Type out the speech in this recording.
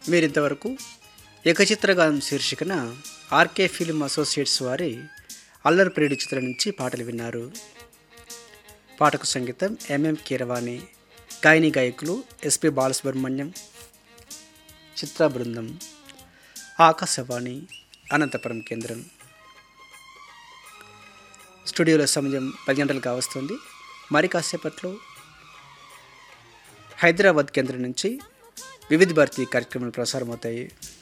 మీరింతవరకు ఏకచిత్రగానం శీర్షికన RK film associates వారి అల్లరి ప్రేడి చిత్రం నుంచి పాటలు విన్నారు పాటకు సంగీతం ఎంఎం కీరవాణి గాయని గాయకులు ఎస్పి బాలసుబ్రహ్మణ్యం చిత్ర బృందం ఆకాశవాణి అనంతపురం కేంద్రం స్టూడియోలో సమయం పది గంటలుగా వస్తుంది మరి కాసేపట్లో హైదరాబాద్ కేంద్రం నుంచి వివిధ భారతి కార్యక్రమాలు ప్రసారమవుతాయి